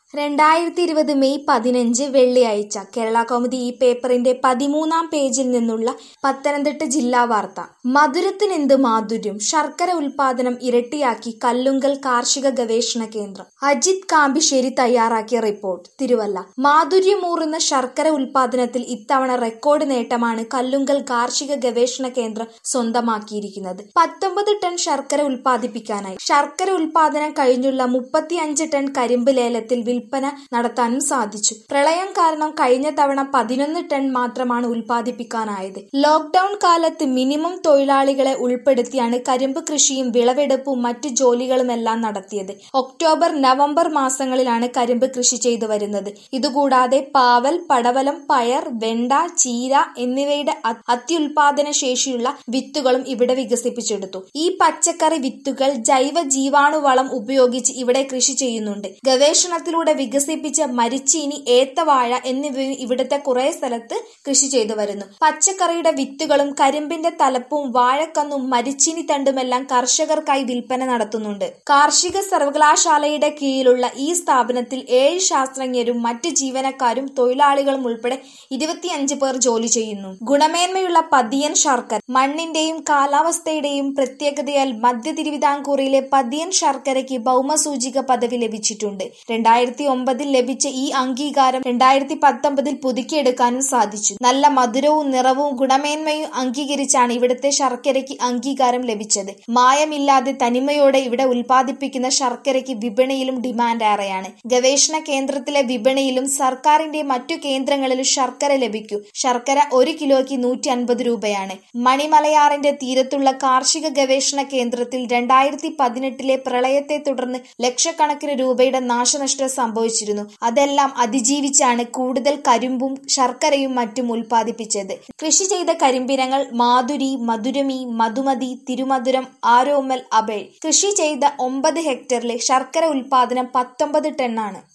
രണ്ടായിരത്തി ഇരുപത് മെയ് പതിനഞ്ച് വെള്ളിയാഴ്ച കേരള കൗമുദി ഈ പേപ്പറിന്റെ പതിമൂന്നാം പേജിൽ നിന്നുള്ള പത്തനംതിട്ട ജില്ലാ വാർത്ത മധുരത്തിനെന്ത് മാധുര്യം ശർക്കര ഉൽപാദനം ഇരട്ടിയാക്കി കല്ലുങ്കൽ കാർഷിക ഗവേഷണ കേന്ദ്രം അജിത് കാമ്പിശ്ശേരി തയ്യാറാക്കിയ റിപ്പോർട്ട് തിരുവല്ല മാധുര്യമൂറുന്ന ശർക്കര ഉൽപാദനത്തിൽ ഇത്തവണ റെക്കോർഡ് നേട്ടമാണ് കല്ലുങ്കൽ കാർഷിക ഗവേഷണ കേന്ദ്രം സ്വന്തമാക്കിയിരിക്കുന്നത് പത്തൊമ്പത് ടൺ ശർക്കര ഉൽപ്പാദിപ്പിക്കാനായി ശർക്കര ഉൽപാദനം കഴിഞ്ഞുള്ള മുപ്പത്തിയഞ്ച് ടൺ കരിമ്പ് ലേലത്തിൽ വിൽപ്പന നടത്താനും സാധിച്ചു പ്രളയം കാരണം കഴിഞ്ഞ തവണ പതിനൊന്ന് ടൺ മാത്രമാണ് ഉൽപ്പാദിപ്പിക്കാനായത് ലോക്ക്ഡൌൺ കാലത്ത് മിനിമം തൊഴിലാളികളെ ഉൾപ്പെടുത്തിയാണ് കരിമ്പ് കൃഷിയും വിളവെടുപ്പും മറ്റു ജോലികളുമെല്ലാം നടത്തിയത് ഒക്ടോബർ നവംബർ മാസങ്ങളിലാണ് കരിമ്പ് കൃഷി ചെയ്തു വരുന്നത് ഇതുകൂടാതെ പാവൽ പടവലം പയർ വെണ്ട ചീര എന്നിവയുടെ അ- അത്യുൽപാദന ശേഷിയുള്ള വിത്തുകളും ഇവിടെ വികസിപ്പിച്ചെടുത്തു ഈ പച്ചക്കറി വിത്തുകൾ ജൈവ ജീവാണുവളം ഉപയോഗിച്ച് ഇവിടെ കൃഷി ചെയ്യുന്നുണ്ട് ഗവേഷണത്തിലൂടെ വികസിപ്പിച്ച മരിച്ചീനി ഏത്തവാഴ എന്നിവയും ഇവിടുത്തെ കുറെ സ്ഥലത്ത് കൃഷി ചെയ്തു വരുന്നു പച്ചക്കറിയുടെ വിത്തുകളും കരിമ്പിന്റെ തലപ്പും വാഴക്കന്നും മരിച്ചീനി തണ്ടുമെല്ലാം കർഷകർക്കായി വിൽപ്പന നടത്തുന്നുണ്ട് കാർഷിക സർവകലാശാലയുടെ കീഴിലുള്ള ഈ സ്ഥാപനത്തിൽ ഏഴ് ശാസ്ത്രജ്ഞരും മറ്റ് ജീവനക്കാരും തൊഴിലാളികളും ഉൾപ്പെടെ ഇരുപത്തിയഞ്ച് പേർ ജോലി ചെയ്യുന്നു ഗുണമേന്മയുള്ള പതിയൻ ശർക്കര മണ്ണിന്റെയും കാലാവസ്ഥയുടെയും പ്രത്യേകതയാൽ മധ്യ തിരുവിതാംകൂറിലെ പതിയൻ ശർക്കരയ്ക്ക് ഭൗമസൂചിക പദവി ലഭിച്ചിട്ടുണ്ട് രണ്ടായിരത്തി ഒമ്പതിൽ ലഭിച്ച ഈ അംഗീകാരം രണ്ടായിരത്തി പത്തൊമ്പതിൽ പുതുക്കിയെടുക്കാനും സാധിച്ചു നല്ല മധുരവും നിറവും ഗുണമേന്മയും അംഗീകരിച്ചാണ് ഇവിടുത്തെ ശർക്കരയ്ക്ക് അംഗീകാരം ലഭിച്ചത് മായമില്ലാതെ തനിമയോടെ ഇവിടെ ഉൽപ്പാദിപ്പിക്കുന്ന ശർക്കരയ്ക്ക് വിപണിയിലും ഡിമാൻഡ് ഏറെയാണ് ഗവേഷണ കേന്ദ്രത്തിലെ വിപണിയിലും സർക്കാരിന്റെ മറ്റു കേന്ദ്രങ്ങളിലും ശർക്കര ലഭിക്കും ശർക്കര ഒരു കിലോയ്ക്ക് നൂറ്റി അൻപത് രൂപയാണ് മണിമലയാറിന്റെ തീരത്തുള്ള കാർഷിക ഗവേഷണ കേന്ദ്രത്തിൽ രണ്ടായിരത്തി പതിനെട്ടിലെ പ്രളയത്തെ തുടർന്ന് ലക്ഷക്കണക്കിന് രൂപയുടെ നാശനഷ്ടം സംഭവിച്ചിരുന്നു അതെല്ലാം അതിജീവിച്ചാണ് കൂടുതൽ കരിമ്പും ശർക്കരയും മറ്റും ഉൽപ്പാദിപ്പിച്ചത് കൃഷി ചെയ്ത കരിമ്പിനങ്ങൾ മാധുരി മധുരമി മധുമതി തിരുമധുരം ആരോമൽ അബേൾ കൃഷി ചെയ്ത ഒമ്പത് ഹെക്ടറിലെ ശർക്കര ഉൽപാദനം പത്തൊമ്പത് ടണ്ണാണ്